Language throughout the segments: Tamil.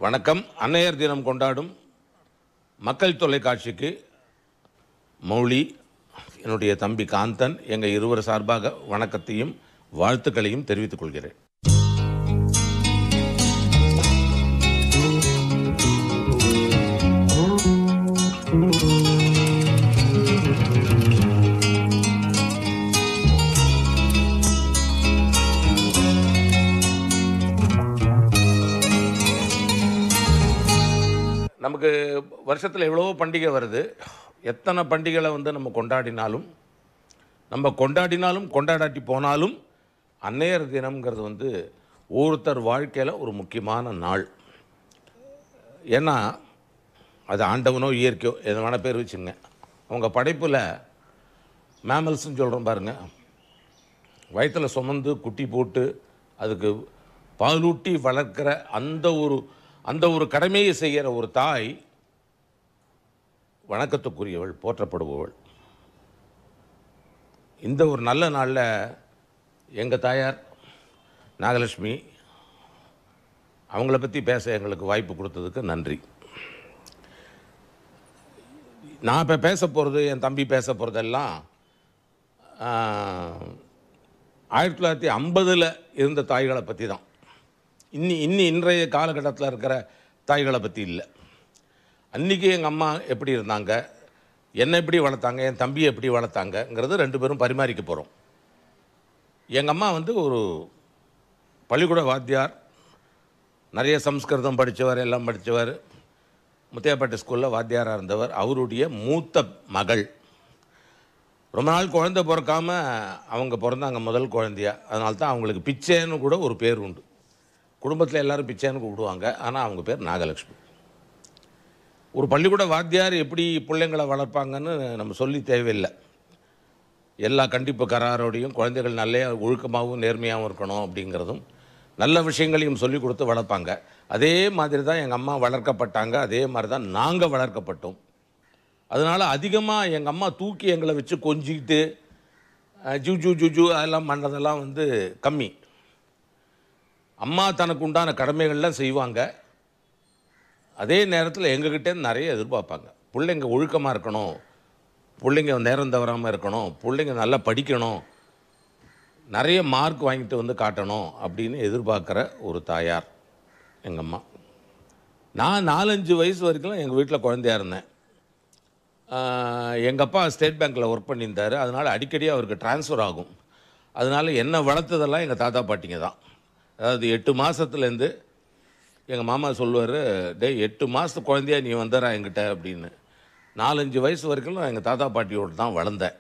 வணக்கம் அன்னையர் தினம் கொண்டாடும் மக்கள் தொலைக்காட்சிக்கு மௌலி என்னுடைய தம்பி காந்தன் எங்கள் இருவர் சார்பாக வணக்கத்தையும் வாழ்த்துக்களையும் தெரிவித்துக் கொள்கிறேன் நமக்கு வருஷத்தில் எவ்வளவோ பண்டிகை வருது எத்தனை பண்டிகைகளை வந்து நம்ம கொண்டாடினாலும் நம்ம கொண்டாடினாலும் கொண்டாடாட்டி போனாலும் அன்னையர் தினம்ங்கிறது வந்து ஒருத்தர் வாழ்க்கையில் ஒரு முக்கியமான நாள் ஏன்னா அது ஆண்டவனோ இயற்கையோ எது வேணால் பேர் வச்சுங்க அவங்க படைப்பில் மேமல்ஸ்னு சொல்கிறோம் பாருங்கள் வயிற்றில் சுமந்து குட்டி போட்டு அதுக்கு பாலூட்டி வளர்க்கிற அந்த ஒரு அந்த ஒரு கடமையை செய்கிற ஒரு தாய் வணக்கத்துக்குரியவள் போற்றப்படுபவள் இந்த ஒரு நல்ல நாளில் எங்கள் தாயார் நாகலட்சுமி அவங்கள பற்றி பேச எங்களுக்கு வாய்ப்பு கொடுத்ததுக்கு நன்றி நான் இப்போ பேச போகிறது என் தம்பி பேச போகிறதெல்லாம் ஆயிரத்தி தொள்ளாயிரத்தி ஐம்பதில் இருந்த தாய்களை பற்றி தான் இன்னி இன்னி இன்றைய காலகட்டத்தில் இருக்கிற தாய்களை பற்றி இல்லை அன்றைக்கி எங்கள் அம்மா எப்படி இருந்தாங்க என்னை எப்படி வளர்த்தாங்க என் தம்பியை எப்படி வளர்த்தாங்கங்கிறது ரெண்டு பேரும் பரிமாறிக்க போகிறோம் எங்கள் அம்மா வந்து ஒரு பள்ளிக்கூட வாத்தியார் நிறைய சம்ஸ்கிருதம் படித்தவர் எல்லாம் படித்தவர் முத்தையாப்பேட்டை ஸ்கூலில் வாத்தியாராக இருந்தவர் அவருடைய மூத்த மகள் ரொம்ப நாள் குழந்தை பிறக்காம அவங்க பிறந்தாங்க முதல் குழந்தையா அதனால தான் அவங்களுக்கு பிச்சைன்னு கூட ஒரு பேர் உண்டு குடும்பத்தில் எல்லாரும் பிச்சைன்னு கூப்பிடுவாங்க ஆனால் அவங்க பேர் நாகலட்சுமி ஒரு பள்ளிக்கூட வாத்தியார் எப்படி பிள்ளைங்களை வளர்ப்பாங்கன்னு நம்ம சொல்லி தேவையில்லை எல்லா கண்டிப்பு கராரோடையும் குழந்தைகள் நல்ல ஒழுக்கமாகவும் நேர்மையாகவும் இருக்கணும் அப்படிங்கிறதும் நல்ல விஷயங்களையும் சொல்லி கொடுத்து வளர்ப்பாங்க அதே மாதிரி தான் எங்கள் அம்மா வளர்க்கப்பட்டாங்க அதே மாதிரி தான் நாங்கள் வளர்க்கப்பட்டோம் அதனால் அதிகமாக எங்கள் அம்மா தூக்கி எங்களை வச்சு கொஞ்சிக்கிட்டு அஹ், ஜூ ஜூ ஜூ ஜூ அதெல்லாம் பண்ணுறதெல்லாம் வந்து கம்மி அம்மா தனக்கு உண்டான கடமைகள்லாம் செய்வாங்க அதே நேரத்தில் எங்ககிட்டே நிறைய எதிர்பார்ப்பாங்க பிள்ளைங்க ஒழுக்கமாக இருக்கணும் பிள்ளைங்க நேரம் தவறாமல் இருக்கணும் பிள்ளைங்க நல்லா படிக்கணும் நிறைய மார்க் வாங்கிட்டு வந்து காட்டணும் அப்படின்னு எதிர்பார்க்குற ஒரு தாயார் எங்கள் அம்மா நான் நாலஞ்சு வயசு வரைக்கும் எங்கள் வீட்டில் குழந்தையா இருந்தேன் எங்கள் அப்பா ஸ்டேட் பேங்க்கில் ஒர்க் பண்ணியிருந்தார் அதனால் அடிக்கடி அவருக்கு ட்ரான்ஸ்ஃபர் ஆகும் அதனால் என்னை வளர்த்ததெல்லாம் எங்கள் தாத்தா பாட்டிங்க தான் அதாவது எட்டு மாதத்துலேருந்து எங்கள் மாமா சொல்லுவார் டேய் எட்டு மாதத்து குழந்தையா நீ வந்துடுறா என்கிட்ட அப்படின்னு நாலஞ்சு வயசு வரைக்கும் நான் எங்கள் தாத்தா பாட்டியோடு தான் வளர்ந்தேன்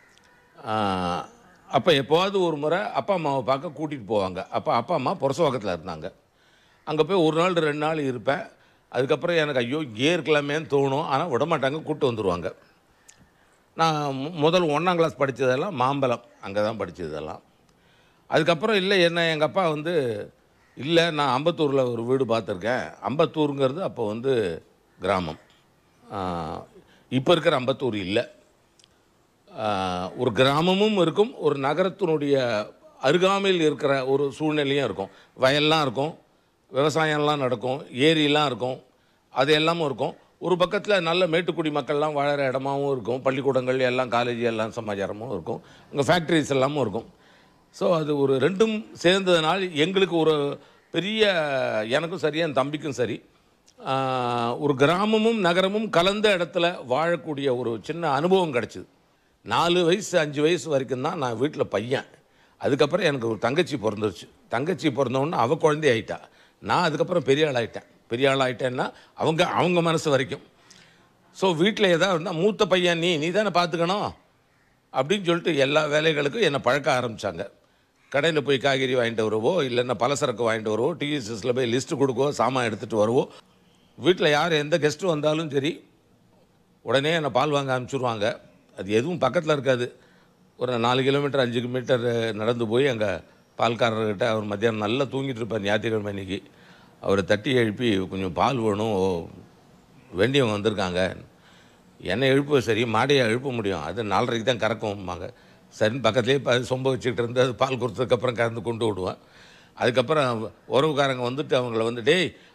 அப்போ எப்போவாவது ஒரு முறை அப்பா அம்மாவை பார்க்க கூட்டிகிட்டு போவாங்க அப்போ அப்பா அம்மா புரசவாக்கத்தில் இருந்தாங்க அங்கே போய் ஒரு நாள் ரெண்டு நாள் இருப்பேன் அதுக்கப்புறம் எனக்கு ஐயோ இங்கே இருக்கலாமேன்னு தோணும் ஆனால் விட மாட்டாங்க கூப்பிட்டு வந்துடுவாங்க நான் மு- முதல் ஒன்றாம் கிளாஸ் படித்ததெல்லாம் மாம்பலம் அங்கே தான் படித்ததெல்லாம் அதுக்கப்புறம் இல்லை என்ன எங்கள் அப்பா வந்து இல்லை நான் அம்பத்தூரில் ஒரு வீடு பார்த்துருக்கேன் அம்பத்தூருங்கிறது அப்போ வந்து கிராமம் இப்போ இருக்கிற அம்பத்தூர் இல்லை ஆஹ், ஒரு கிராமமும் இருக்கும் ஒரு நகரத்தினுடைய அருகாமையில் இருக்கிற ஒரு சூழ்நிலையும் இருக்கும் வயல்லாம் இருக்கும் விவசாயம்லாம் நடக்கும் ஏரிலாம் இருக்கும் அது எல்லாமும் இருக்கும் ஒரு பக்கத்தில் நல்ல மேட்டுக்குடி மக்கள்லாம் வாழற இடமாவும் இருக்கும் பள்ளிக்கூடங்கள் எல்லாம் காலேஜ் எல்லாம் சமாச்சாரமும் இருக்கும் அங்கே ஃபேக்ட்ரிஸ் எல்லாமும் இருக்கும் ஸோ அது ஒரு ரெண்டும் சேர்ந்ததுனால் எங்களுக்கு ஒரு பெரிய எனக்கும் சரி என் தம்பிக்கும் சரி ஆஹ், ஒரு கிராமமும் நகரமும் கலந்த இடத்துல வாழக்கூடிய ஒரு சின்ன அனுபவம் கிடச்சிது நாலு வயசு அஞ்சு வயசு வரைக்கும் தான் நான் வீட்டில் பையன் அதுக்கப்புறம் எனக்கு ஒரு தங்கச்சி பிறந்துருச்சு தங்கச்சி பிறந்தவுடனே அவள் குழந்தை ஆயிட்டா நான் அதுக்கப்புறம் பெரிய ஆள் ஆயிட்டேன் பெரிய ஆள் ஆயிட்டேன்னா அவங்க அவங்க மனசு வரைக்கும் ஸோ வீட்டில் ஏதாவது இருந்தால் மூத்த பையன் நீ நீ தானே பார்த்துக்கணும் அப்படின்னு சொல்லிட்டு எல்லா வேலைகளுக்கும் என்னை பழக்க ஆரம்பித்தாங்க கடையில் போய் காய்கறி வாங்கிட்டு வருவோ இல்லைன்னா பலசரக்கு வாங்கிட்டு வருவோ டிஎஸ்எஸில் போய் லிஸ்ட்டு கொடுக்கவோ சாமான் எடுத்துகிட்டு வருவோ வீட்டில் யார் எந்த கெஸ்ட்டு வந்தாலும் சரி உடனே என்னை பால் வாங்க அனுப்பிச்சிடுவாங்க அது எதுவும் பக்கத்தில் இருக்காது ஒரு நாலு கிலோமீட்டர் அஞ்சு கிலோமீட்டர் நடந்து போய் அங்கே பால்காரர்கிட்ட அவர் மத்தியானம் நல்லா தூங்கிட்டு இருப்பார் ஞாயிற்றுக்கிழமை அன்னைக்கு அவரை தட்டி எழுப்பி கொஞ்சம் பால் வேணும் ஓ, வேண்டியவங்க வந்திருக்காங்க என்னை எழுப்ப சரி மாடையை எழுப்ப முடியும் அது நாலரைக்கு தான் கறக்கும்பாங்க சரின்னு பக்கத்துலேயே ப சொம்ப வச்சுக்கிட்டு இருந்து அது பால் கொடுத்ததுக்கப்புறம் கறந்து கொண்டு விடுவேன் அதுக்கப்புறம் உறவுக்காரங்க வந்துட்டு அவங்கள வந்து டேய்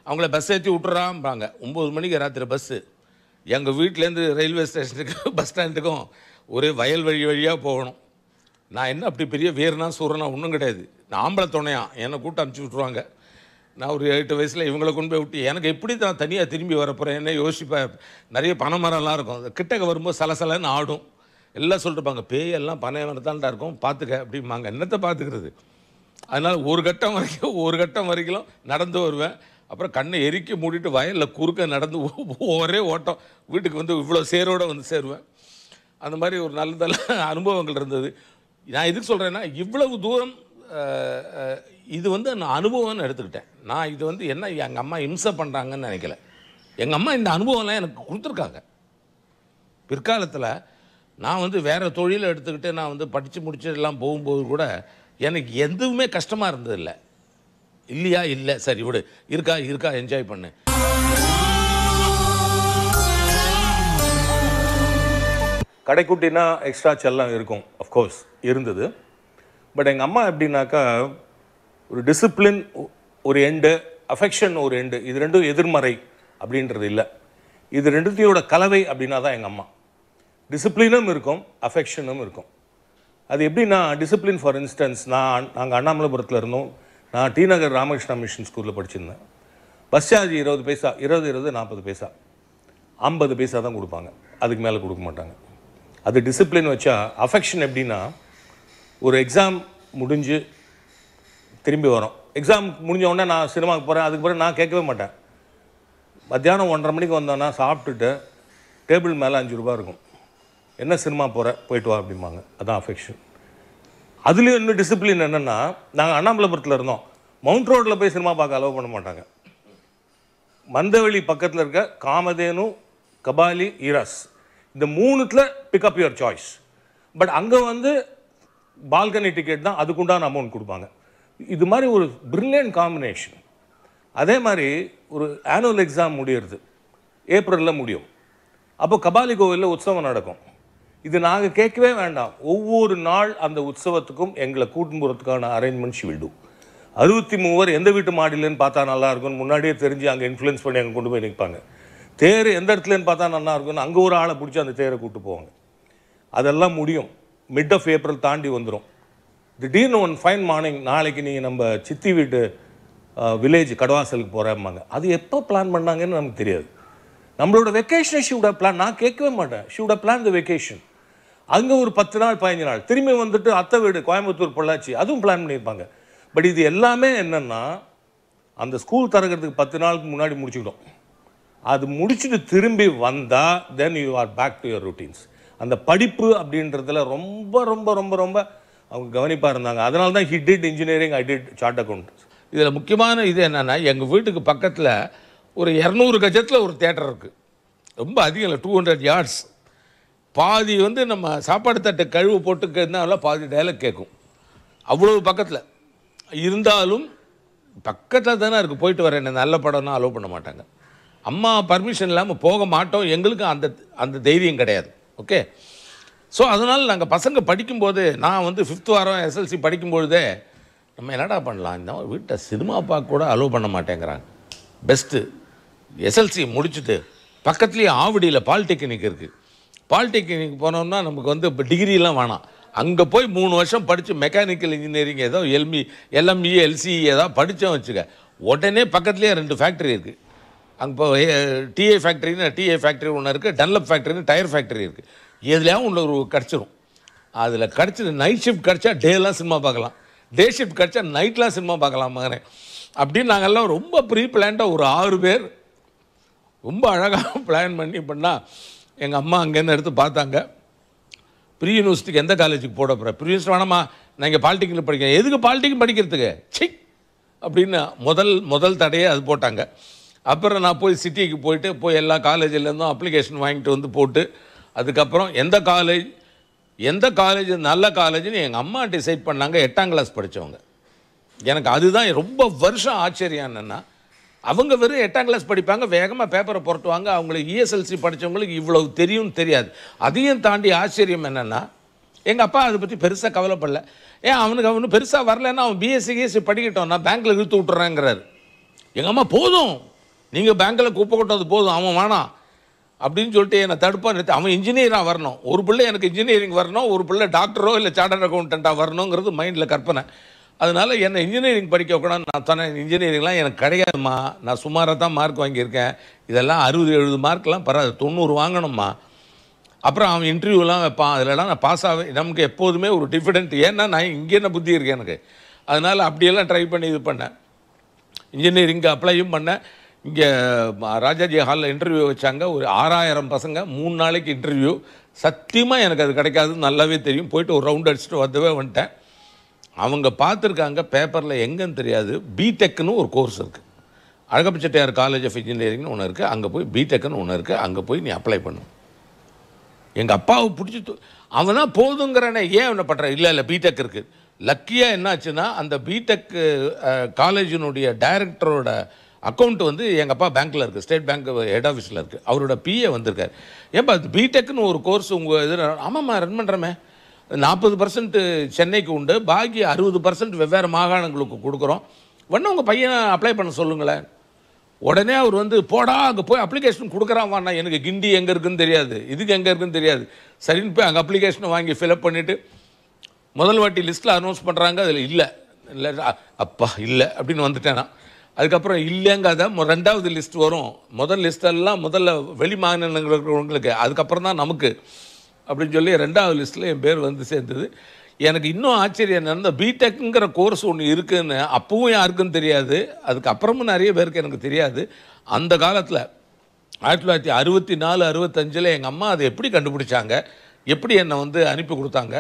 அவங்கள பஸ் ஏற்றி விட்டுறாம்பாங்க ஒம்பது மணிக்கு ராத்திரி பஸ்ஸு எங்கள் வீட்டிலேருந்து ரயில்வே ஸ்டேஷனுக்கு பஸ் ஸ்டாண்டுக்கும் ஒரே வயல் வழி வழியாக போகணும் நான் என்ன அப்படி பெரிய வீரனா சூரனா ஒன்றும் கிடையாது நான் ஆம்பளை துணையா என்னை கூட்ட அனுப்பிச்சி விட்ருவாங்க நான் ஒரு எட்டு வயசில் இவங்களை கொண்டு போய் விட்டு எனக்கு எப்படி நான் தனியாக திரும்பி வரப்போகிறேன் என்ன யோசிப்பேன் நிறைய பனை மரம்லாம் இருக்கும் அது கிட்டக்க வரும்போது சலசலன்னு ஆடும் எல்லாம் சொல்லிட்டுப்பாங்க பேய் எல்லாம் பனை மரத்தான்டா இருக்கும் பார்த்துக்க அப்படிம்பாங்க என்னத்தை பார்த்துக்கிறது அதனால் ஒரு கட்டம் வரைக்கும் ஒரு கட்டம் வரைக்கும் நடந்து வருவேன் அப்புறம் கண்ணை எரிக்கி மூடிட்டு வயலில் குறுக்க நடந்து ஒரே ஓட்டம் வீட்டுக்கு வந்து இவ்வளோ சேரோடு வந்து சேருவேன் அந்த மாதிரி ஒரு நல்ல நல்ல அனுபவங்கள் இருந்தது நான் எதுக்கு சொல்கிறேன்னா இவ்வளவு தூரம் அஹ், அஹ், இது வந்து நான் அனுபவம்னு எடுத்துக்கிட்டேன் நான் இது வந்து என்ன எங்கள் அம்மா இம்சை பண்ணுறாங்கன்னு நினைக்கல எங்கள் அம்மா இந்த அனுபவம்லாம் எனக்கு கொடுத்துருக்காங்க பிற்காலத்தில் நான் வந்து வேறு தொழிலை எடுத்துக்கிட்டு நான் வந்து படித்து முடிச்சு எல்லாம் போகும்போது கூட எனக்கு எதுவுமே கஷ்டமாக இருந்ததில்லை இல்லையா இல்லை சரி விடு இருக்கா இருக்கா என்ஜாய் பண்ணு கடைக்குட்டினா எக்ஸ்ட்ரா செல்லம் இருக்கும் அஃப்கோர்ஸ் இருந்தது பட் எங்கள் அம்மா எப்படின்னாக்கா ஒரு டிசிப்ளின் ஒரு எண்டு அஃபெக்ஷன் ஒரு எண்டு இது ரெண்டும் எதிர்மறை அப்படின்றது இல்லை இது ரெண்டுத்தையோட கலவை அப்படின்னா தான் எங்கள் அம்மா டிசிப்ளினும் இருக்கும் அஃபெக்ஷனும் இருக்கும் அது எப்படின்னா டிசிப்ளின் ஃபார் இன்ஸ்டன்ஸ் நான் நாங்கள் அண்ணாமலைபுரத்தில் இருந்தோம் நான் டி நகர் ராமகிருஷ்ணா மிஷன் ஸ்கூலில் படிச்சிருந்தேன் பஸ் சார்ஜ் இருபது பைசா இருபது இருபது நாற்பது பைசா ஐம்பது பைசா தான் கொடுப்பாங்க அதுக்கு மேலே கொடுக்க மாட்டாங்க அது டிசிப்ளின் வச்சா அஃபெக்ஷன் எப்படின்னா ஒரு எக்ஸாம் முடிஞ்சு திரும்பி வரோம் எக்ஸாம் முடிஞ்ச உடனே நான் சினிமாவுக்கு போகிறேன் அதுக்கு பிறகு நான் கேட்கவே மாட்டேன் மத்தியானம் ஒன்றரை மணிக்கு வந்தோன்னா சாப்பிட்டுட்டு டேபிள் மேலே அஞ்சு ரூபா இருக்கும் என்ன சினிமா போகிற போயிட்டு வா அப்படிம்பாங்க அதான் அஃபெக்ஷன் அதுலேயும் இன்னும் டிசிப்ளின் என்னென்னா நாங்கள் அண்ணாமலைபுரத்தில் இருந்தோம் மவுண்ட் ரோட்டில் போய் சினிமா பார்க்க அலோவ் பண்ண மாட்டாங்க மந்தவெளி பக்கத்தில் இருக்க காமதேனு கபாலி ஈராஸ் இந்த மூணுத்தில் பிக்கப் யுவர் சாய்ஸ் பட் அங்கே வந்து பால்கனி டிக்கெட் தான் அதுக்குண்டான அமௌண்ட் கொடுப்பாங்க இது மாதிரி ஒரு பிரில்லியன்ட் காம்பினேஷன் அதே மாதிரி ஒரு ஆனுவல் எக்ஸாம் முடியறது ஏப்ரலில் முடியும் அப்போ கபாலி கோவிலில் உற்சவம் நடக்கும் இது நாங்கள் கேட்கவே வேண்டாம் ஒவ்வொரு நாள் அந்த உற்சவத்துக்கும் எங்களை கூட்டின்னு போகிறதுக்கான அரேஞ்ச்மெண்ட்ஸ் வில் டூ அறுபத்தி மூவர் எந்த வீட்டு மாடியிலன்னு பார்த்தா நல்லா இருக்கும்னு முன்னாடியே தெரிஞ்சு அங்கே இன்ஃப்ளூயன்ஸ் பண்ணி அங்கே கொண்டு போய் நிற்பாங்க தேர் எந்த இடத்துலன்னு பார்த்தா நல்லா இருக்கும்னு அங்கே ஒரு ஆளை பிடிச்சி அந்த தேரை கூட்டு போவாங்க அதெல்லாம் முடியும் மிட் ஆஃப் ஏப்ரல் தாண்டி வந்துடும் திடீர்னு ஒன் ஃபைன் மார்னிங் நாளைக்கு நீங்கள் நம்ம சித்தி வீட்டு வில்லேஜ் கடவாசலுக்கு போகிறேம்பாங்க அது எப்போ பிளான் பண்ணாங்கன்னு நமக்கு தெரியாது நம்மளோட வெக்கேஷனை ஷூட பிளான் நான் கேட்கவே மாட்டேன் ஷூட பிளான் த வெக்கேஷன் அங்கே ஒரு பத்து நாள் பதினஞ்சு நாள் திரும்பி வந்துட்டு அத்தை வீடு கோயம்புத்தூர் பொள்ளாச்சி அதுவும் பிளான் பண்ணியிருப்பாங்க பட் இது எல்லாமே என்னென்னா அந்த ஸ்கூல் திறக்கிறதுக்கு பத்து நாளுக்கு முன்னாடி முடிச்சுக்கிட்டோம் அது முடிச்சுட்டு திரும்பி வந்தால் then you are back to your routines அந்த படிப்பு அப்படின்றதுல ரொம்ப ரொம்ப ரொம்ப ரொம்ப அவங்க கவனிப்பாக இருந்தாங்க அதனால தான் he did engineering I did chart account இதில் முக்கியமான இது என்னென்னா எங்கள் வீட்டுக்கு பக்கத்தில் ஒரு இரநூறு கஜத்தில் ஒரு தேட்டர் இருக்குது ரொம்ப அதிகம் இல்லை டூ ஹண்ட்ரட் யார்ட்ஸ் பாதி வந்து நம்ம சாப்பாடு தட்டை கழுவு போட்டுக்கிறதுனால பாதி டைலாக் கேட்கும் அவ்வளவு பக்கத்தில் இருந்தாலும் பக்கத்தில் தானே இருக்குது போயிட்டு வரேன் நல்ல படம்னா அலோவ் பண்ண மாட்டாங்க அம்மா பர்மிஷன் இல்லாமல் போக மாட்டோம் எங்களுக்கும் அந்த அந்த தைரியம் கிடையாது ஓகே ஸோ அதனால் நாங்கள் பசங்க படிக்கும்போது நான் வந்து ஃபிஃப்த் வாரம் எஸ்எல்சி படிக்கும்பொழுதே நம்ம என்னடா பண்ணலாம் இந்த மாதிரி வீட்டை சினிமா பார்க்க கூட அலோவ் பண்ண மாட்டேங்கிறாங்க பெஸ்ட்டு எஸ்எல்சி முடிச்சுட்டு பக்கத்துலேயே ஆவடியில் பாலிடெக்னிக் இருக்குது பாலிடெக்னிக் போனோம்னா நமக்கு வந்து இப்போ டிகிரிலாம் வேணாம் அங்கே போய் மூணு வருஷம் படித்து மெக்கானிக்கல் இன்ஜினியரிங் ஏதோ எல்மி எல்எம்இ எல்சிஇ ஏதாவது படித்தோம் வச்சுக்க உடனே பக்கத்துலேயே ரெண்டு ஃபேக்ட்ரி இருக்குது அங்கே இப்போ டிஏ ஃபேக்ட்ரின்னு டிஏ ஃபேக்ட்ரி ஒன்று இருக்குது டன்லப் ஃபேக்ட்ரின்னு டயர் ஃபேக்ட்ரி இருக்குது எதுலையாவும் ஒன்று ஒரு கிடச்சிரும் அதில் கிடச்சிது நைட் ஷிஃப்ட் கிடச்சா டேலாம் சினிமா பார்க்கலாம் டே ஷிஃப்ட் கிடச்சா நைட்லாம் சினிமா பார்க்கலாம் மகனே அப்படின்னு நாங்கள்லாம் ரொம்ப ப்ரீ பிளான்டாக ஒரு ஆறு பேர் ரொம்ப அழகாக பிளான் பண்ணி பண்ணால் எங்கள் அம்மா அங்கேருந்து எடுத்து பார்த்தாங்க ப்ரீ யூனிவர்சிட்டிக்கு எந்த காலேஜுக்கு போட போகிறேன் ப்ரீ யூனிவர்சிட்டி வேணாமா நான் இங்கே பாலிடெக்னிக் படிக்கிறேன் எதுக்கு பாலிடெக்னிக் படிக்கிறதுக்கு சி அப்படின்னு முதல் முதல் தடையே அது போட்டாங்க அப்புறம் நான் போய் சிட்டிக்கு போயிட்டு போய் எல்லா காலேஜிலேருந்தும் அப்ளிகேஷன் வாங்கிட்டு வந்து போட்டு அதுக்கப்புறம் எந்த காலேஜ் எந்த காலேஜ் நல்ல காலேஜ்னு எங்கள் அம்மா டிசைட் பண்ணாங்க எட்டாம் கிளாஸ் படித்தவங்க எனக்கு அதுதான் ரொம்ப வருஷம் ஆச்சரியம் என்னென்னா அவங்க வெறும் எட்டாம் கிளாஸ் படிப்பாங்க வேகமாக பேப்பரை புரட்டுவாங்க அவங்களுக்கு இஎஸ்எல்சி படித்தவங்களுக்கு இவ்வளவு தெரியும்னு தெரியாது அதையும் தாண்டி ஆச்சரியம் என்னென்னா எங்கள் அப்பா அதை பற்றி பெருசாக கவலைப்படல ஏன் அவனுக்கு அவனு பெருசாக வரலன்னா அவன் பிஎஸ்சி கிஎஸ்சி படிக்கட்டும் நான் பேங்க்கில் இழுத்து விட்டுறேங்கிறாரு எங்கள் அம்மா போதும் நீங்கள் பேங்க்கில் குப்பை கொட்டது போதும் அவன் வேணாம் அப்படின்னு சொல்லிட்டு என்னை தடுப்பா நிறுத்தி அவன் இன்ஜினியராக வரணும் ஒரு பிள்ளை எனக்கு இன்ஜினியரிங் வரணும் ஒரு பிள்ளை டாக்டரோ இல்லை சார்ட்டர்ட் அக்கௌண்டண்ட்டாக வரணுங்கிறது மைண்டில் கற்பனை அதனால என்னை இன்ஜினியரிங் படிக்க வைக்கணும் நான் சொன்னேன் இன்ஜினியரிங்லாம் எனக்கு கிடையாதும்மா நான் சுமாராக தான் மார்க் வாங்கியிருக்கேன் இதெல்லாம் அறுபது எழுபது மார்க்லாம் பரவாயில்ல தொண்ணூறு வாங்கணும்மா அப்புறம் அவன் இன்டர்வியூலாம் வைப்பான் அதிலலாம் நான் பாஸ் ஆவேன் நமக்கு எப்போதுமே ஒரு டிஃபிடென்ட் ஏன்னா நான் இங்கே என்ன புத்தி இருக்கு எனக்கு அதனால் அப்படியெல்லாம் ட்ரை பண்ணி இது பண்ணேன் இன்ஜினியரிங்க்கு அப்ளையும் பண்ணேன் இங்கே ராஜாஜி ஹாலில் இன்டர்வியூ வச்சாங்க ஒரு ஆறாயிரம் பசங்க மூணு நாளைக்கு இன்டர்வியூ சத்தியமாக எனக்கு அது கிடைக்காதுன்னு நல்லாவே தெரியும் போயிட்டு ஒரு ரவுண்ட் அடிச்சுட்டு வந்தவே வந்துட்டேன் அவங்க பார்த்துருக்காங்க பேப்பரில் எங்கன்னு தெரியாது பிடெக்னு ஒரு கோர்ஸ் இருக்குது அழகப்ப செட்டியார் காலேஜ் ஆஃப் இன்ஜினியரிங்னு ஒன்று இருக்குது அங்கே போய் பிடெக்னு ஒன்று இருக்குது அங்கே போய் நீ அப்ளை பண்ணு எங்கள் அப்பாவை பிடிச்சி து- அவனா போதுங்கிறனே ஏன் அவனை பண்ணுற இல்லை இல்லை பிடெக் இருக்குது லக்கியாக என்னாச்சுன்னா அந்த பிடெக் காலேஜினுடைய டைரக்டரோட அக்கௌண்ட் வந்து எங்கள் அப்பா பேங்க்கில் இருக்குது ஸ்டேட் பேங்க் ஹெட் ஆஃபீஸில் இருக்குது அவரோட பிஏ வந்திருக்காரு ஏன்பா பிடெக்னு ஒரு கோர்ஸ் உங்கள் இது ஆமாம்மா ரன் பண்ணுறமே நாற்பது பர்சன்ட் சென்னைக்கு உண்டு பாக்கி அறுபது பர்சன்ட் வெவ்வேறு மாகாணங்களுக்கு கொடுக்குறோம் வேணா உங்கள் பையனை அப்ளை பண்ண சொல்லுங்களேன் உடனே அவர் வந்து போடா அங்கே போய் அப்ளிகேஷன் கொடுக்குறான் வாண்ணா எனக்கு கிண்டி எங்கே இருக்குன்னு தெரியாது இதுக்கு எங்கே இருக்குன்னு தெரியாது சரின்னு போய் அங்கே அப்ளிகேஷனை வாங்கி ஃபில்அப் பண்ணிவிட்டு முதல் வாட்டி லிஸ்ட்டில் அனௌன்ஸ் பண்ணுறாங்க அதில் இல்லை இல்லை அ- அப்பா இல்லை அப்படின்னு வந்துட்டேன் நான் அதுக்கப்புறம் இல்லைங்காத மொ- ரெண்டாவது லிஸ்ட் வரும் முதல் லிஸ்டெல்லாம் முதல்ல வெளி மாநிலங்கள் இருக்கிறவங்களுக்கு அதுக்கப்புறம் தான் நமக்கு அப்படின்னு சொல்லி ரெண்டாவது லிஸ்ட்டில் என் பேர் வந்து சேர்ந்தது எனக்கு இன்னும் ஆச்சரியம் என்னன்னா இந்த பிடெக்குங்கிற கோர்ஸ் ஒன்று இருக்குன்னு அப்பவும் யாருக்கும் தெரியாது அதுக்கப்புறமும் நிறைய பேருக்கு எனக்கு தெரியாது அந்த காலத்தில் ஆயிரத்தி தொள்ளாயிரத்தி அறுபத்தி நாலு அறுபத்தஞ்சில் எங்கள் அம்மா அதை எப்படி கண்டுபிடிச்சாங்க எப்படி என்னை வந்து அனுப்பி கொடுத்தாங்க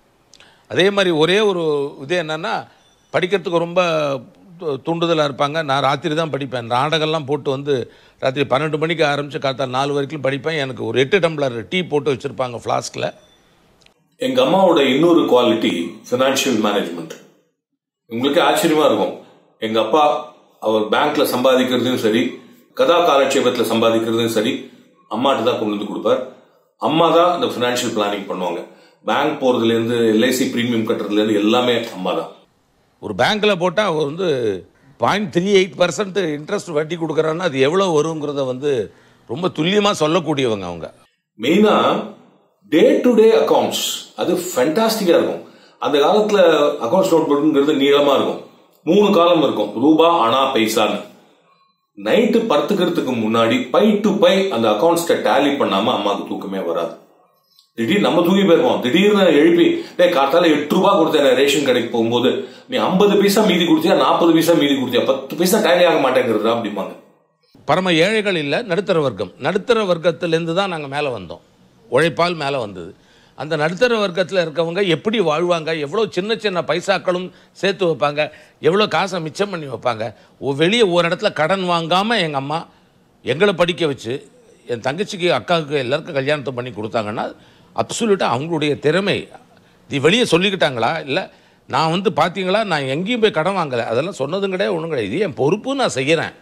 அதே மாதிரி ஒரே ஒரு இது என்னன்னா படிக்கிறதுக்கு ரொம்ப து- தூண்டுதலாக இருப்பாங்க நான் ராத்திரி தான் படிப்பேன் நாடகம்லாம் போட்டு வந்து ராத்திரி பன்னெண்டு மணிக்கு ஆரம்பித்து காத்தா நாலு வரைக்கும் படிப்பேன் எனக்கு ஒரு எட்டு டம்ளர் டீ போட்டு வச்சுருப்பாங்க ஃப்ளாஸ்கில் எங்க அம்மாவோட இன்னொரு குவாலிட்டி ஃபினான்ஷியல் மேனேஜ்மெண்ட் உங்களுக்கு ஆச்சரியமா இருக்கும் எங்க அப்பா அவர் பேங்க்ல சம்பாதிக்கிறதும் சரி கதா காலட்சேபத்துல சம்பாதிக்கிறதும் சரி அம்மாட்ட தான் கொண்டு வந்து கொடுப்பார் அம்மா தான் இந்த ஃபினான்ஷியல் பிளானிங் பண்ணுவாங்க பேங்க் போறதுல இருந்து எல்ஐசி பிரீமியம் கட்டுறதுல இருந்து எல்லாமே அம்மா தான் ஒரு பேங்க்கில் போட்டால் அவர் வந்து point three eight percent interest வட்டி கொடுக்குறான்னா அது எவ்வளோ வருங்கிறத வந்து ரொம்ப துல்லியமாக சொல்லக்கூடியவங்க அவங்க மெயினா டே டு டே அக்கவுண்ட்ஸ் அது ஃபேண்டாஸ்டிக்கா இருக்கும் அந்த காலத்துல அக்கவுண்ட்ஸ் நோட் புக்குங்கிறது நீளமா இருக்கும் மூணு காலம் இருக்கும் ரூபா அணா பைசான்னு நைட்டு படுத்துக்கிறதுக்கு முன்னாடி பை டு பை அந்த அக்கவுண்ட்ஸ்ட டேலி பண்ணாம அம்மாவுக்கு தூக்கமே வராது திடீர்னு நம்ம தூங்கி போயிருவோம் திடீர்னு எழுப்பி டேய் காத்தால எட்டு ரூபாய் கொடுத்தேன் ரேஷன் கடைக்கு போகும்போது நீ ஐம்பது பைசா மீதி கொடுத்தியா நாற்பது பைசா மீதி கொடுத்தியா பத்து பைசா டேலி ஆக மாட்டேங்கிறதா அப்படிம்பாங்க பரம ஏழைகள் இல்லை நடுத்தர வர்க்கம் நடுத்தர வர்க்கத்திலேருந்து தான் நாங்கள் மேலே வந்தோம் உழைப்பால் மேலே வந்தது அந்த நடுத்தர வர்க்கத்தில் இருக்கவங்க எப்படி வாழ்வாங்க எவ்வளோ சின்ன சின்ன பைசாக்களும் சேர்த்து வைப்பாங்க எவ்வளோ காசை மிச்சம் பண்ணி வைப்பாங்க ஒ- வெளியே ஒரு இடத்துல கடன் வாங்காமல் எங்கள் அம்மா எங்களை படிக்க வச்சு என் தங்கச்சிக்கு அக்காவுக்கு எல்லாருக்கும் கல்யாணத்தை பண்ணி கொடுத்தாங்கன்னா அப்சல்யூட்டாக அவங்களுடைய திறமை இது வெளியே சொல்லிக்கிட்டாங்களா இல்லை நான் வந்து பார்த்தீங்களா நான் எங்கேயும் போய் கடன் வாங்கலை அதெல்லாம் சொன்னதும் கிடையாது ஒன்றும் கிடையாது இது என் பொறுப்பு நான் செய்கிறேன்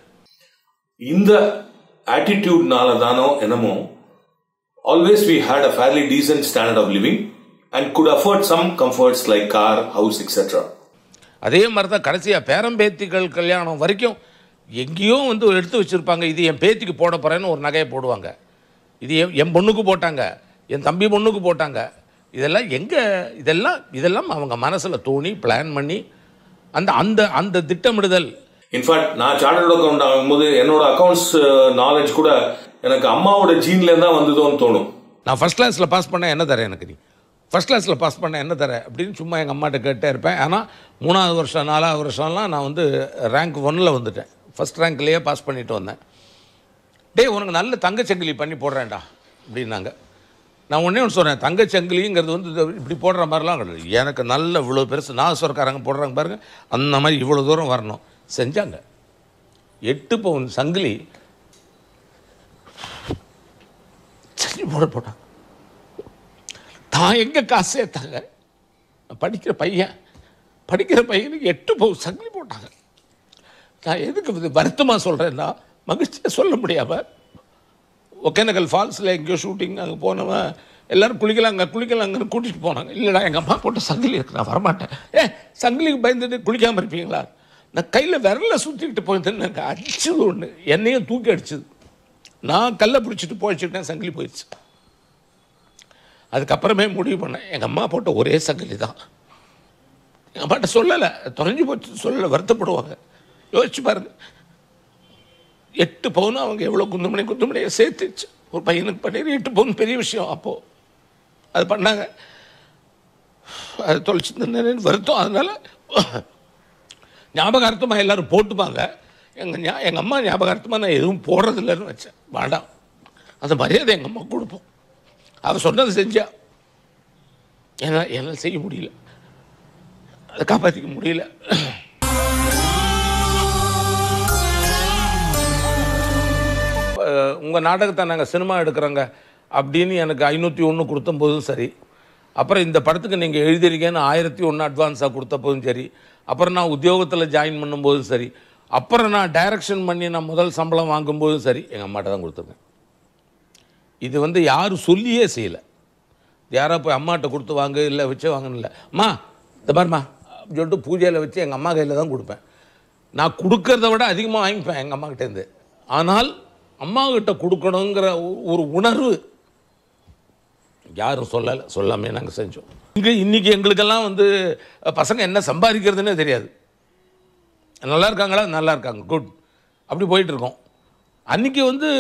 இந்த ஆட்டிடியூட்னால தானோ என்னமோ always we had a fairly decent standard of living and could afford some comforts like car house etcetera அதே மாதிரி தான் கடைசியாக பேரம்பேத்திகள் கல்யாணம் வரைக்கும் எங்கேயோ வந்து எடுத்து வச்சுருப்பாங்க இது என் பேத்திக்கு போட போகிறேன்னு ஒரு நகையை போடுவாங்க இது என் என் பொண்ணுக்கு போட்டாங்க என் தம்பி பொண்ணுக்கு போட்டாங்க இதெல்லாம் எங்கே இதெல்லாம் இதெல்லாம் அவங்க மனசில் தோணி பிளான் பண்ணி அந்த அந்த அந்த திட்டமிடுதல் இன்ஃபேக்ட் நான் சார்ட்டர்ட் அக்கௌண்ட் ஆகும்போது என்னோட அக்கவுண்ட்ஸ் நாலேஜ் கூட எனக்கு அம்மாவோட ஜீன்ல தான் வந்ததோன்னு தோணும் நான் ஃபஸ்ட் கிளாஸில் பாஸ் பண்ண என்ன தரேன் எனக்கு நீ ஃபஸ்ட் கிளாஸில் பாஸ் பண்ண என்ன தரேன் அப்படின்னு சும்மா எங்கள் அம்மாட்ட கேட்டே இருப்பேன் ஆனால் மூணாவது வருஷம் நாலாவது வருஷம்லாம் நான் வந்து ரேங்க் ஒன்னில் வந்துட்டேன் ஃபஸ்ட் ரேங்க்லேயே பாஸ் பண்ணிட்டு வந்தேன் டேய் உனக்கு நல்ல தங்கச்சங்கிலி பண்ணி போடுறேன்டா அப்படின்னாங்க நான் ஒன்றே ஒன்று சொன்னேன் தங்கச்சங்கிலிங்கிறது வந்து இது இப்படி போடுற மாதிரிலாம் கிடையாது எனக்கு நல்ல இவ்வளோ பெருசு நாசுவரக்காரங்க போடுறாங்க பாருங்க அந்த மாதிரி இவ்வளோ தூரம் வரணும் செஞ்சாங்க எட்டு பவுன் சங்கிலி செஞ்சு போட போட்டாங்க தான் எங்கே காசு சேர்த்தாங்க நான் படிக்கிற பையன் படிக்கிற பையனுக்கு எட்டு பவுன் சங்கிலி போட்டாங்க நான் எதுக்கு இது வருத்தமாக சொல்கிறேன்னா மகிழ்ச்சியாக சொல்ல முடியாமல் ஒகேனக்கல் ஃபால்ஸில் எங்கேயோ ஷூட்டிங் அங்கே போனவன் எல்லாரும் குளிக்கலாம் அங்கே குளிக்கலாம் அங்கே கூட்டிகிட்டு போனாங்க இல்லைடா எங்கள் அம்மா போட்டு சங்கிலி இருக்கு நான் வரமாட்டேன் ஏ சங்கிலிக்கு பயந்துட்டு குளிக்காமல் இருப்பீங்களா நான் கையில் விரல சுற்றிக்கிட்டு போயிருந்தேன் எனக்கு அடிச்சது ஒன்று என்னையும் தூக்கி அடிச்சது நான் கல்லை பிடிச்சிட்டு போயிச்சுட்டேன் சங்கிலி போயிடுச்சு அதுக்கப்புறமே முடிவு பண்ணேன் எங்கள் அம்மா போட்ட ஒரே சங்கிலி தான் எங்கள் அம்மாட்ட சொல்லலை தொலைஞ்சு போச்சு சொல்லலை வருத்தப்படுவாங்க யோசிச்சு பாருங்க எட்டு பவுன் அவங்க எவ்வளோ குந்துமணி குந்துமணியை சேர்த்துச்சு ஒரு பையனுக்கு பண்ணி எட்டு பவுன் பெரிய விஷயம் அப்போது அது பண்ணாங்க அது தொலைச்சிருந்தேன் வருத்தம் அதனால் ஞாபகார்த்தமாக எல்லாரும் போட்டுப்பாங்க எங்கள் ஞா எங்கள் அம்மா ஞாபகார்த்தமாக நான் எதுவும் போடுறதில்லைன்னு வச்சேன் வேண்டாம் அந்த மரியாதை எங்கள் அம்மா கொடுப்போம் அவள் சொன்னதை செஞ்சா ஏன்னா என்னால் செய்ய முடியல அதை காப்பாற்றிக்க முடியல உங்கள் நாடகத்தை நாங்கள் சினிமா எடுக்கிறோங்க அப்படின்னு எனக்கு ஐநூற்றி ஒன்று கொடுத்த போதும் சரி அப்புறம் இந்த படத்துக்கு நீங்கள் எழுதிருக்கேன்னு ஆயிரத்தி ஒன்று அட்வான்ஸாக கொடுத்த போதும் சரி அப்புறம் நான் உத்தியோகத்தில் ஜாயின் பண்ணும்போதும் சரி அப்புறம் நான் டைரக்ஷன் பண்ணி நான் முதல் சம்பளம் வாங்கும்போதும் சரி எங்கள் அம்மாட்ட தான் கொடுத்துருக்கேன் இது வந்து யாரும் சொல்லியே செய்யலை யாரோ போய் அம்மாட்ட கொடுத்து வாங்க இல்லை வச்சு வாங்கன்னு இல்லை அம்மா இந்த பாரும்மா அப்படின்னு சொல்லிட்டு பூஜையில் வச்சு எங்கள் அம்மா கையில் தான் கொடுப்பேன் நான் கொடுக்கறத விட அதிகமாக வாங்கிப்பேன் எங்கள் அம்மா கிட்டேருந்து ஆனால் அம்மா கிட்ட கொடுக்கணுங்கிற ஒ- ஒரு உணர்வு யாரும் சொல்லலை சொல்லாமே நாங்கள் செஞ்சோம் இங்கே இன்றைக்கி எங்களுக்கெல்லாம் வந்து அஹ், பசங்க என்ன சம்பாதிக்கிறதுனே தெரியாது நல்லா இருக்காங்களா நல்லா இருக்காங்க குட் அப்படி போயிட்டு இருக்கோம் அன்னைக்கு வந்து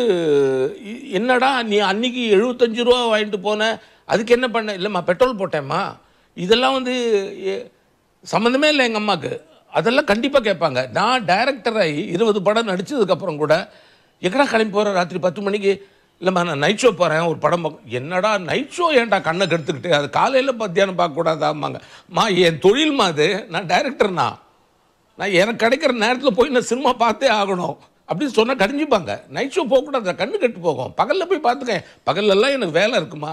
இ- என்னடா நீ அன்னைக்கு எழுபத்தஞ்சு ரூபா வாங்கிட்டு போன அதுக்கு என்ன பண்ண இல்லைம்மா பெட்ரோல் போட்டேம்மா இதெல்லாம் வந்து எ- சம்மந்தமே இல்லை எங்கள் அம்மாவுக்கு அதெல்லாம் கண்டிப்பாக கேட்பாங்க நான் டைரக்டராகி இருபது படம் நடிச்சதுக்கப்புறம் கூட எங்கடா கிளம்பி போகிறேன் ராத்திரி பத்து மணிக்கு இல்லைம்மா நான் நைட் ஷோ போகிறேன் ஒரு படம் பார்க்க என்னடா நைட் ஷோ ஏன்டா கண்ணை கெடுத்துக்கிட்டு அது காலையில் மத்தியானம் பார்க்கக்கூடாதாம்மாங்க மா என் தொழில்மா அது நான் டைரக்டர்னா நான் எனக்கு கிடைக்கிற நேரத்தில் போய் நான் சினிமா பார்த்தே ஆகணும் அப்படின்னு சொன்னால் கடிஞ்சுப்பாங்க நைட் ஷோ போகக்கூடாது கண்ணு கெட்டு போகும் பகலில் போய் பார்த்துக்கேன் பகல்லெல்லாம் எனக்கு வேலை இருக்குமா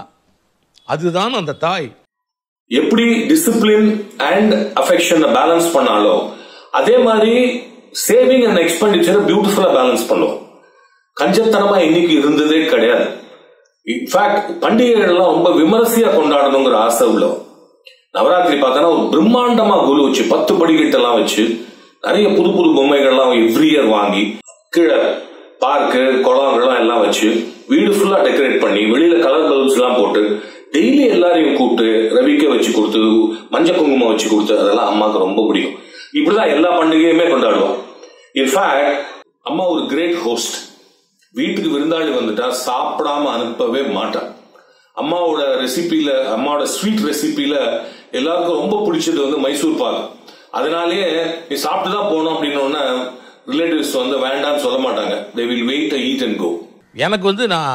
அதுதான் அந்த தாய் எப்படி டிசிப்ளின் அண்ட் அஃபெக்ஷனை பேலன்ஸ் பண்ணாலோ அதே மாதிரி சேவிங் அண்ட் எக்ஸ்பெண்டிச்சரை பியூட்டிஃபுல்லா பேலன்ஸ் பண்ணும் கஞ்சத்தனமா இன்னைக்கு இருந்ததே கிடையாது இன்ஃபேக்ட் பண்டிகைகள்லாம் ரொம்ப விமரிசையா கொண்டாடணுங்கிற ஆசை உள்ளோம் நவராத்திரி பார்த்தோன்னா ஒரு பிரம்மாண்டமா குழு வச்சு பத்து படிக்கட்டெல்லாம் வச்சு நிறைய புது புது பொம்மைகள்லாம் எவ்ரி இயர் வாங்கி கீழே பார்க்கு குளங்கள்லாம் எல்லாம் வச்சு வீடு ஃபுல்லா டெக்கரேட் பண்ணி வெளியில கலர் பல்ப்ஸ் எல்லாம் போட்டு டெய்லி எல்லாரையும் கூப்பிட்டு ரவிக்க வச்சு கொடுத்து மஞ்சள் குங்குமம் வச்சு கொடுத்து அதெல்லாம் அம்மாவுக்கு ரொம்ப பிடிக்கும் இப்படிதான் எல்லா பண்டிகையுமே கொண்டாடுவோம் இன்ஃபேக்ட் அம்மா ஒரு கிரேட் ஹோஸ்ட் வீட்டுக்கு விருந்தாளி வந்துட்டா சாப்பிடாம அனுப்பவே மாட்டான் அம்மாவோட ரெசிபியில அம்மாவோட ஸ்வீட் ரெசிபியில எல்லாருக்கும் ரொம்ப பிடிச்சது வந்து மைசூர் பாக் அதனாலேயே நீ சாப்பிட்டு தான் போகணும் அப்படின்னு ரிலேட்டிவ்ஸ் வந்து வேண்டாம்னு சொல்ல மாட்டாங்க they will wait eat and go எனக்கு வந்து நான்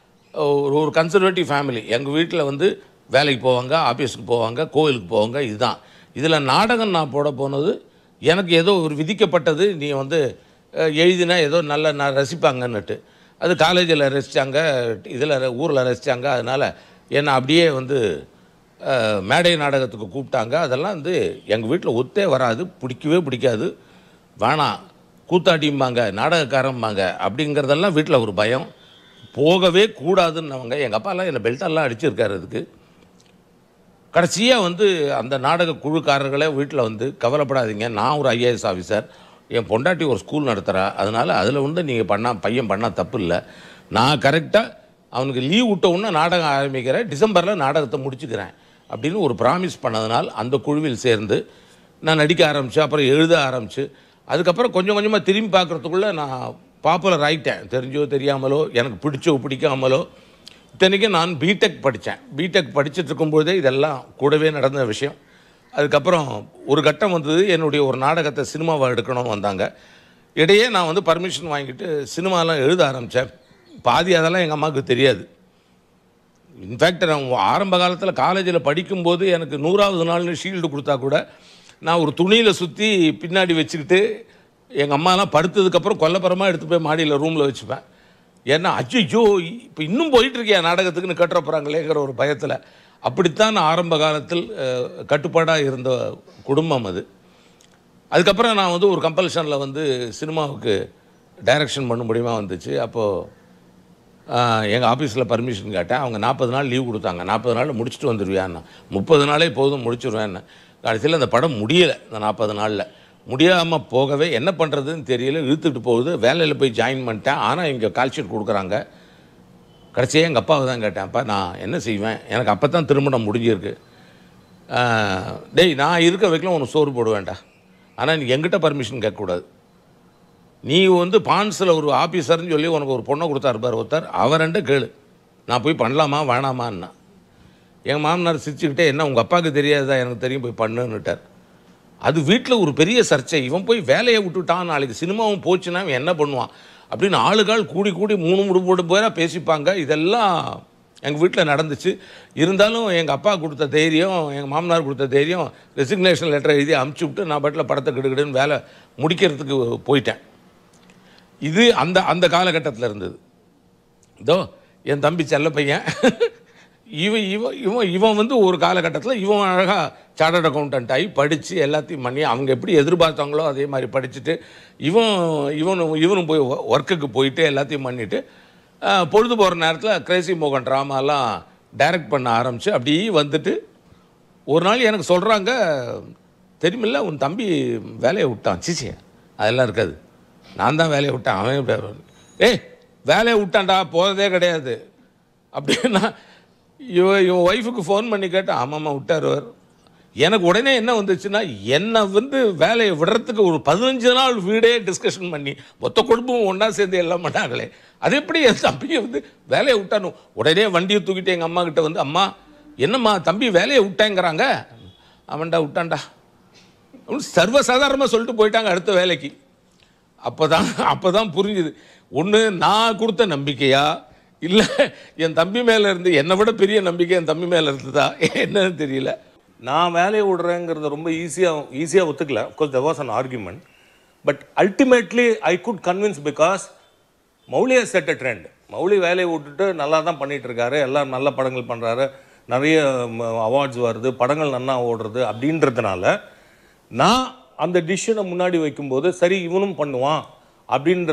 ஒரு ஒரு கன்சர்வேட்டிவ் ஃபேமிலி எங்கள் வீட்டில் வந்து வேலைக்கு போவாங்க ஆஃபீஸுக்கு போவாங்க கோவிலுக்கு போவாங்க இதுதான் இதில் நாடகம் நான் போட போனது எனக்கு ஏதோ ஒரு விதிக்கப்பட்டது நீ வந்து அஹ், எழுதினா ஏதோ நல்ல நான் ரசிப்பாங்கன்னுட்டு அது காலேஜில் ரசித்தாங்க இதில் ஊரில் ரசித்தாங்க அதனால் என்னை அப்படியே வந்து அஹ், மேடை நாடகத்துக்கு கூப்பிட்டாங்க அதெல்லாம் வந்து எங்கள் வீட்டில் ஒத்தே வராது பிடிக்கவே பிடிக்காது வேணாம் கூத்தாட்டிம்பாங்க நாடகக்காரம்பாங்க அப்படிங்கிறதெல்லாம் வீட்டில் ஒரு பயம் போகவே கூடாதுன்னவங்க எங்கள் அப்பாலாம் என்னை பெல்ட்டெல்லாம் அடிச்சிருக்காரு அதுக்கு கடைசியாக வந்து அந்த நாடக குழுக்காரர்களே வீட்டில் வந்து கவலைப்படாதீங்க நான் ஒரு ஐஏஎஸ் ஆஃபீஸர் என் பொண்டாட்டி ஒரு ஸ்கூல் நடத்துகிறா அதனால் அதில் வந்து நீங்கள் பண்ணால் பையன் பண்ணால் தப்பு இல்லை நான் கரெக்டாக அவனுக்கு லீவ் விட்ட உடனே நாடகம் ஆரம்பிக்கிறேன் டிசம்பரில் நாடகத்தை முடிச்சுக்கிறேன் அப்படின்னு ஒரு ப்ராமிஸ் பண்ணதுனால் அந்த குழுவில் சேர்ந்து நான் நடிக்க ஆரம்பித்தேன் அப்புறம் எழுத ஆரம்பித்து அதுக்கப்புறம் கொஞ்சம் கொஞ்சமாக திரும்பி பார்க்குறதுக்குள்ளே நான் பாப்புலர் ஆகிட்டேன் தெரிஞ்சோ தெரியாமலோ எனக்கு பிடிச்சோ பிடிக்காமலோ இத்தனைக்கும் நான் பிடெக் படித்தேன் பிடெக் படிச்சுட்டு இருக்கும்போதே இதெல்லாம் கூடவே நடந்த விஷயம் அதுக்கப்புறம் ஒரு கட்டம் வந்தது என்னுடைய ஒரு நாடகத்தை சினிமாவை எடுக்கணும்னு வந்தாங்க இடையே நான் வந்து பர்மிஷன் வாங்கிட்டு சினிமாலாம் எழுத ஆரம்பித்தேன் பாதி அதெல்லாம் எங்கள் அம்மாவுக்கு தெரியாது இன்ஃபேக்ட் நான் ஆரம்ப காலத்தில் காலேஜில் படிக்கும்போது எனக்கு நூறாவது நாள்னு ஷீல்டு கொடுத்தா கூட நான் ஒரு துணியில் சுற்றி பின்னாடி வச்சுக்கிட்டு எங்கள் அம்மாலாம் படுத்ததுக்கப்புறம் கொல்லப்புறமா எடுத்து போய் மாடியில் ரூமில் வச்சுப்பேன் ஏன்னா அச்சோ இப்போ இன்னும் போயிட்டு இருக்கியா நாடகத்துக்குன்னு கட்டுற போகிறாங்களேங்கிற ஒரு பயத்தில் அப்படித்தான் நான் ஆரம்ப காலத்தில் கட்டுப்பாடாக இருந்த குடும்பம் அது அதுக்கப்புறம் நான் வந்து ஒரு கம்பல்ஷனில் வந்து சினிமாவுக்கு டைரக்ஷன் பண்ண முடியுமா வந்துச்சு அப்போது எங்கள் ஆஃபீஸில் பர்மிஷன் கேட்டேன் அவங்க நாற்பது நாள் லீவ் கொடுத்தாங்க நாற்பது நாள் முடிச்சுட்டு வந்துடுவியான்னா முப்பது நாளே போதும் முடிச்சிருவேன்னு கடைசியில் அந்த படம் முடியலை இந்த நாற்பது நாளில் முடியாமல் போகவே என்ன பண்ணுறதுன்னு தெரியல இழுத்துட்டு போகுது வேலையில் போய் ஜாயின் பண்ணிட்டேன் ஆனால் இங்கே கால்ஷீட் கொடுக்குறாங்க கடைசியாக எங்கள் அப்பாவை தான் கேட்டேன் அப்பா நான் என்ன செய்வேன் எனக்கு அப்போ தான் திருமணம் முடிஞ்சிருக்கு ஆஹ், டேய் நான் இருக்க வரைக்கும் உனக்கு சோறு போடுவேன்டா ஆனால் நீ எங்கிட்ட பர்மிஷன் கேட்கக்கூடாது நீ வந்து பான்ஸில் ஒரு ஆஃபீஸர்னு சொல்லி உனக்கு ஒரு பொண்ணை கொடுத்தாரு பாரு ஒருத்தர் அவரண்ட கேளு நான் போய் பண்ணலாமா வேணாமான்னா எங்கள் மாமனார் சிரிச்சுக்கிட்டே என்ன உங்கள் அப்பாவுக்கு தெரியாதா எனக்கு தெரியும் போய் பண்ணுன்னுட்டார் அது வீட்டில் ஒரு பெரிய சர்ச்சை இவன் போய் வேலையை விட்டுட்டான் நாளைக்கு சினிமாவும் போச்சுன்னா இவன் என்ன பண்ணுவான் அப்படின்னு ஆளுகால் கூடி கூடி மூணு மூணு போட்டு போய் பேசிப்பாங்க இதெல்லாம் எங்கள் வீட்டில் நடந்துச்சு இருந்தாலும் எங்கள் அப்பா கொடுத்த தைரியம் எங்கள் மாமனார் கொடுத்த தைரியம் ரெசிக்னேஷன் லெட்டர் எழுதி அமுச்சு விட்டு நான் பாட்டில் படத்தை கிடுக்கிடுன்னு வேலை முடிக்கிறதுக்கு போயிட்டேன் இது அந்த அந்த காலகட்டத்தில் இருந்தது இதோ என் தம்பி செல்ல பையன் இவன் இவன் இவன் இவன் வந்து ஒரு காலகட்டத்தில் இவன் அழகாக சார்ட்டர்ட் அக்கௌண்டன்ட் ஆகி படித்து எல்லாத்தையும் பண்ணி அவங்க எப்படி எதிர்பார்த்தாங்களோ அதே மாதிரி படிச்சுட்டு இவன் இவனும் இவனும் போய் ஒர்க்குக்கு போயிட்டு எல்லாத்தையும் பண்ணிவிட்டு பொழுது போகிற நேரத்தில் கிரேசி மோகன் ட்ராமாலாம் டைரக்ட் பண்ண ஆரம்பித்து அப்படியே வந்துட்டு ஒரு நாள் எனக்கு சொல்கிறாங்க தெரியுமில்ல உன் தம்பி வேலையை விட்டான் சிச்சி அதெல்லாம் இருக்காது நான் தான் வேலையை விட்டேன் அவன் எப்படி- ஏய் வேலையை விட்டான்டா போகிறதே கிடையாது அப்படின்னா இவன் இவன் ஒய்ஃபுக்கு ஃபோன் பண்ணி கேட்டேன் ஆமாம்மா விட்டார் அவர் எனக்கு உடனே என்ன வந்துச்சுன்னா என்னை வந்து வேலையை விடுறதுக்கு ஒரு பதினஞ்சு நாள் வீடே டிஸ்கஷன் பண்ணி மொத்த குடும்பம் ஒன்றா சேர்ந்து எல்லாம் பண்ணாங்களே அது எப்படி என் தம்பியை வந்து வேலையை விட்டானு உடனே வண்டியை தூக்கிட்டு எங்கள் அம்மா கிட்ட வந்து அம்மா என்னம்மா தம்பி வேலையை விட்டேங்கிறாங்க அவன்டா விட்டான்டா அப்படின்னு சர்வசாதாரணமாக சொல்லிட்டு போயிட்டாங்க அடுத்த வேலைக்கு அப்போ தான் அப்போ தான் புரிஞ்சுது ஒன்று நான் கொடுத்த நம்பிக்கையா இல்லை என் தம்பி மேலே இருந்து என்னை விட பெரிய நம்பிக்கை என் தம்பி மேலே இருந்ததா என்னன்னு தெரியல நான் வேலையை விடுறேங்கிறத ரொம்ப ஈஸியாக ஈஸியாக ஒத்துக்கல course there was an argument but ultimately I could convince because மௌலியை செட் அ ட்ரெண்ட் மௌலி வேலையை விட்டுட்டு நல்லா தான் பண்ணிட்டு இருக்காரு எல்லாம் நல்ல படங்கள் பண்ணுறாரு நிறைய அவார்ட்ஸ் வருது படங்கள் நன்னா ஓடுறது அப்படின்றதுனால நான் அந்த டிசிஷனை முன்னாடி வைக்கும்போது சரி இவனும் பண்ணுவான் அப்படின்ற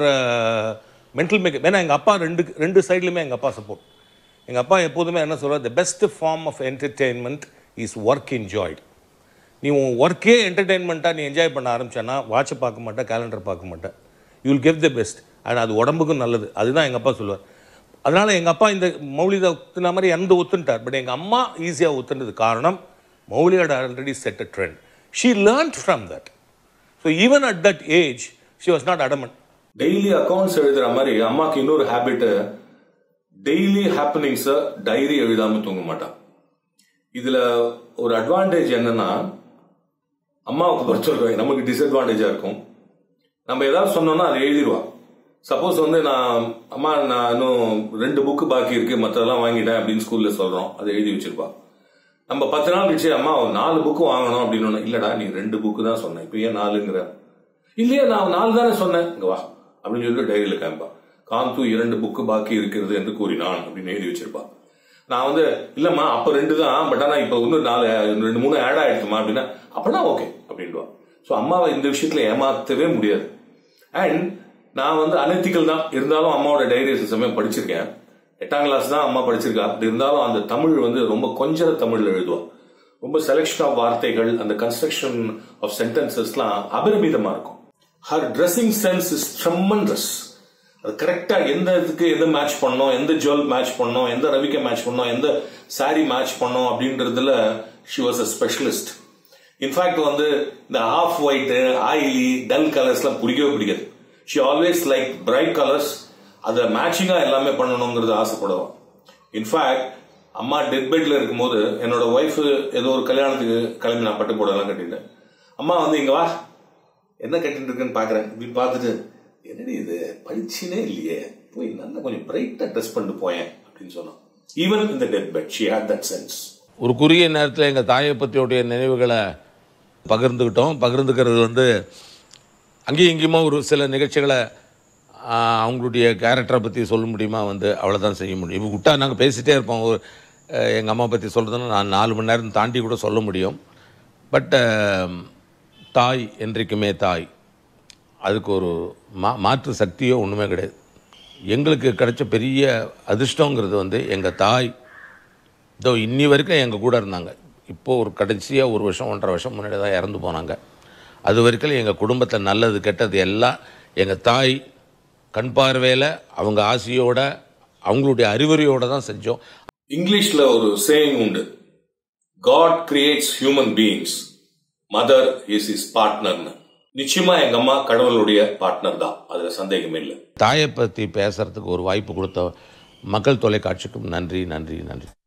மென்டல் மேக் ஏன்னா எங்கள் அப்பா ரெண்டு ரெண்டு சைட்லையுமே எங்கள் அப்பா சப்போர்ட் எங்கள் அப்பா எப்போதுமே என்ன சொல்றாரு the best form of entertainment is work enjoyed நீ உன் ஒர்க்கே என்டர்டெயின்மெண்ட்டாக நீ என்ஜாய் பண்ண ஆரம்பிச்சேன்னா வாட்சை பார்க்க மாட்டேன் கேலண்டர் பார்க்க மாட்டேன் you will give the best and அது உடம்புக்கும் நல்லது அதுதான் எங்கள் அப்பா சொல்லுவார் அதனால் எங்கள் அப்பா இந்த மௌலிதை ஒத்துன மாதிரி எந்த ஒத்துன்ட்டார் பட் எங்கள் அம்மா ஈஸியாக ஒத்துனது காரணம் மௌலியோட already set a trend she learnt from that so even at that age she was not adamant daily accounts எழுதுற மாதிரி அம்மாக்கு இன்னொரு ஹேபிட் டெய்லி ஹாப்பனிங்ஸ டைரி எழுதாம தூங்க மாட்டான் இதுல ஒரு அட்வான்டேஜ் என்னன்னா அம்மாவுக்கு பொறுத்த சொல்றேன் நமக்கு டிஸ்அட்வான்டேஜா இருக்கும் நம்ம ஏதாவது சொன்னோம்னா அதை எழுதிடுவா சப்போஸ் வந்து நான் அம்மா நான் இன்னும் ரெண்டு புக்கு பாக்கி இருக்கு மற்றதெல்லாம் வாங்கிட்டேன் அப்படின்னு ஸ்கூல்ல சொல்றோம் அதை எழுதி வச்சிருப்பா நம்ம பத்து நாள் கழிச்சு அம்மா ஒரு நாலு புக்கு வாங்கணும் அப்படின்னு ஒண்ணு, இல்லடா நீ ரெண்டு புக்கு தான் சொன்ன இப்போ ஏன் நாலுங்கிற இல்லையே நான் நாலு தானே சொன்னேன் இங்க வா அப்படின்னு சொல்லிட்டு டைரியில காமிப்பா காந்து இரண்டு புக்கு பாக்கி இருக்கிறது என்று கூறினான் அப்படின்னு எழுதி வச்சிருப்பா நான் வந்து இல்லம்மா அப்ப ரெண்டு தான் பட் ஆனா இப்ப இன்னும் நாலு ரெண்டு மூணு ஆட் ஆயிடுச்சுமா அப்படின்னா அப்படின்னா ஓகே அப்படின்டுவா ஸோ அம்மாவை இந்த விஷயத்துல ஏமாத்தவே முடியாது அண்ட் நான் வந்து அனெத்திக்கல் தான் இருந்தாலும் அம்மாவோட டைரி சமயம் படிச்சிருக்கேன் எட்டாம் கிளாஸ் தான் அம்மா படிச்சிருக்கா அப்படி இருந்தாலும் அந்த தமிழ் வந்து ரொம்ப கொஞ்சம் தமிழ்ல எழுதுவா ரொம்ப செலெக்ஷன் ஆஃப் வார்த்தைகள் அந்த கன்ஸ்ட்ரக்ஷன் ஆஃப் சென்டென்சஸ்லாம் அபரிமிதமா இருக்கும் her dressing sense is tremendous அது கரெக்டா எந்த இதுக்கு எந்த மேட்ச் பண்ணோம் எந்த ஜுவல் மேட்ச் பண்ணோம் எந்த ரவிக்க மேட்ச் பண்ணோம் எந்த சாரி மேட்ச் பண்ணோம் அப்படின்றதுல she was a specialist in fact வந்து இந்த ஹாஃப் ஒயிட் ஆயிலி டல் கலர்ஸ்லாம் பிடிக்கவே பிடிக்காது she always like bright colours அதை மேட்சிங்கா எல்லாமே பண்ணணுங்கிறது ஆசைப்படுவான் இன்ஃபேக்ட் அம்மா டெத் பெட்ல இருக்கும்போது என்னோட ஒய்ஃப் ஏதோ ஒரு கல்யாணத்துக்கு கிளம்பி நான் பட்டு போடலாம் கட்டிட்டேன் அம்மா வந்து இங்க வா என்ன கட்டிட்டு இருக்குன்னு பாக்குறேன் இப்படி பார்த்துட்டு என்னடி இது பளிச்சுனே இல்லையே போய் நல்லா கொஞ்சம் பிரைட்டா ட்ரெஸ் பண்ணிட்டு போயேன் அப்படின்னு சொன்னான் ஈவன் இந்த death bed she had that sense ஒரு குறுகிய நேரத்தில் எங்கள் தாயை பற்றியோடைய நினைவுகளை பகிர்ந்துக்கிட்டோம் பகிர்ந்துக்கிறது வந்து அங்கேயும் இங்கேயுமா ஒரு சில நிகழ்ச்சிகளை ஆ, அவங்களுடைய கேரக்டரை பற்றி சொல்ல முடியுமா வந்து அவ்வளோதான் செய்ய முடியும் இப்போ விட்டா நாங்கள் பேசிகிட்டே இருப்போம் ஒரு எங்கள் அம்மா பற்றி சொல்கிறதுன்னா நான் நாலு மணி நேரம் தாண்டி கூட சொல்ல முடியும் பட் தாய் என்றைக்குமே தாய் அதுக்கு ஒரு மா மாற்று சக்தியோ ஒன்றுமே கிடையாது எங்களுக்கு கிடைச்ச பெரிய அதிர்ஷ்டங்கிறது வந்து எங்கள் தாய் இதோ இன்னி வரைக்கும் எங்கள் கூட இருந்தாங்க இப்போ ஒரு கடைசியாக ஒரு வருஷம் ஒன்றரை வருஷம் முன்னாடி தான் இறந்து போனாங்க அது வரைக்கும் எங்கள் குடும்பத்தில் நல்லது கெட்டது எல்லாம் எங்கள் தாய் கண் பார்வையில் அவங்க ஆசையோட அவங்களுடைய அறிவுரையோட தான் செஞ்சோம் இங்கிலீஷ்ல ஒரு சேயிங் உண்டு God creates human beings mother is is பார்ட்னர்னு நிச்சயமா எங்க அம்மா கடவுளுடைய பார்ட்னர் தான் அதுல சந்தேகமே இல்லை தாயை பற்றி பேசுறதுக்கு ஒரு வாய்ப்பு கொடுத்த மக்கள் தொலைக்காட்சிக்கும் நன்றி நன்றி நன்றி